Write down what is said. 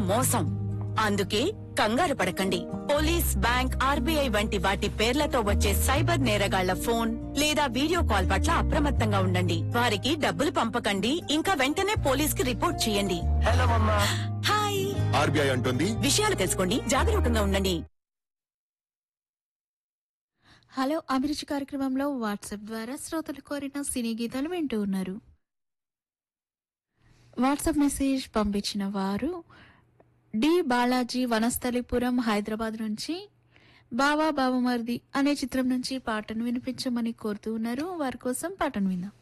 మోసం అందుకే కంగారు పడకండి పోలీస్ బ్యాంక్ ఆర్బీఐ వంటి వాటి పేర్లతో వచ్చే సైబర్ నేరగాళ్ల ఫోన్ లేదా వీడియో కాల్ పట్ల అప్రమత్తంగా ఉండండి వారికి డబ్బులు పంపకండి ఇంకా వెంటనే పోలీస్ కి రిపోర్ట్ చేయండి హలో మమ్మా హాయ్ ఆర్బీఐ అంటుంది విషయాలు తెలుసుకోండి జాగరూకంగా ఉండండి హలో అభిరుచి కార్యక్రమంలో వాట్సాప్ ద్వారా శ్రోతలు కోరిన సినీ గీతాలు వింటూ ఉన్నారు వాట్సాప్ మెసేజ్ పంపించిన వారు డి బాలాజీ వనస్థలిపురం హైదరాబాద్ నుంచి బావా బావమర్ది అనే చిత్రం నుంచి పాటను వినిపించమని కోరుతూ ఉన్నారు వారి కోసం పాటను విందాం